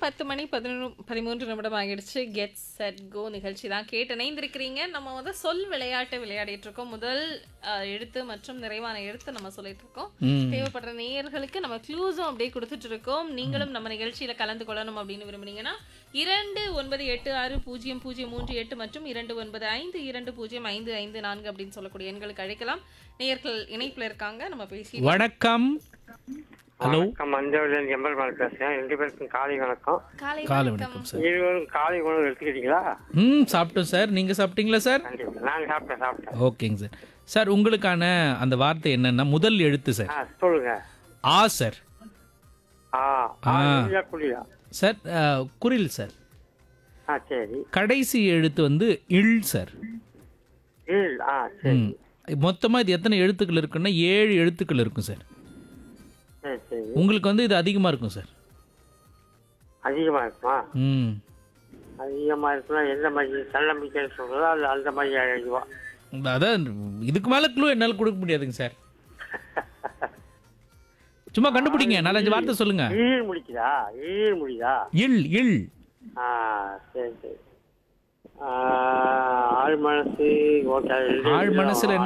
பத்து மணி பதினொன்று பதிமூன்று நிமிடம் ஆகிடுச்சு கெட் செட் கோ நிகழ்ச்சி தான் கேட்டு இணைந்திருக்கிறீங்க நம்ம வந்து சொல் விளையாட்டு விளையாடிட்டு இருக்கோம் முதல் அஹ், எழுத்து மற்றும் நிறைவான எழுத்து நம்ம சொல்லிட்டு இருக்கோம் ம். தேவைப்படுற நேயர்களுக்கு நம்ம க்ளூஸும் அப்படியே கொடுத்துட்டு இருக்கோம் நீங்களும் நம்ம நிகழ்ச்சியில கலந்து கொள்ளணும் அப்படின்னு விரும்புனீங்கன்னா இரண்டு ஒன்பது எட்டு ஆறு பூஜ்ஜியம் பூஜ்ஜியம் மூன்று எட்டு மற்றும் இரண்டு ஒன்பது ஐந்து இரண்டு பூஜ்ஜியம் ஐந்து ஐந்து நான்கு அப்படின்னு சொல்லக்கூடிய எண்களுக்கு அழைக்கலாம் நேயர்கள் இணைப்புல இருக்காங்க நம்ம பேசி வணக்கம் ஹலோ வணக்கம் மஞ்சள் எம்பெருமாள் பேசுறேன் ரெண்டு பேருக்கும் காலை வணக்கம் காலை காலை வணக்கம் வணக்கம் சார் இருவரும் காலை உணவு எடுத்துக்கிட்டீங்களா ம் சாப்பிட்டோம் சார் நீங்கள் சாப்பிட்டீங்களா சார் கண்டிப்பா நான் சாப்பிட்டேன் சாப்பிட்டேன் ஓகேங்க சார் சார் உங்களுக்கான அந்த வார்த்தை என்னன்னா முதல் எழுத்து சார் ஆ சொல்லுங்க ஆ சார் ஆ ஆ ஆ. இல்லையா குடியா சார் அஹ், குரில் சார் ஆ சரி கடைசி எழுத்து வந்து இல் சார் ஈல் ஆ சரி ம் மொத்தமாக இது எத்தனை எழுத்துக்கள் இருக்குன்னா ஏழு எழுத்துக்கள் இருக்கும் சார் சரி சரி உங்களுக்கு வந்து இது அதிகமாக இருக்கும் சார் அதிகமா இருக்குமா ம் அதிகமா இருக்குன்னா எந்த மாதிரி தன்னம்பிக்கைன்னு சொல்றதா அல்ல அந்த மாதிரி அழிவா அதான் இதுக்கு மேலே க்ளூ என்னால் கொடுக்க முடியாதுங்க சார் சும்மா கண்டுபிடிங்க நாலஞ்சு வார்த்தை சொல்லுங்க ஈழ் முடிக்குதா ஈழ் முடியுதா இல் இல் ஆ சரி சரி ஆ, ஆழ் மனசு ஓகே ஆழ் மனசுல என்ன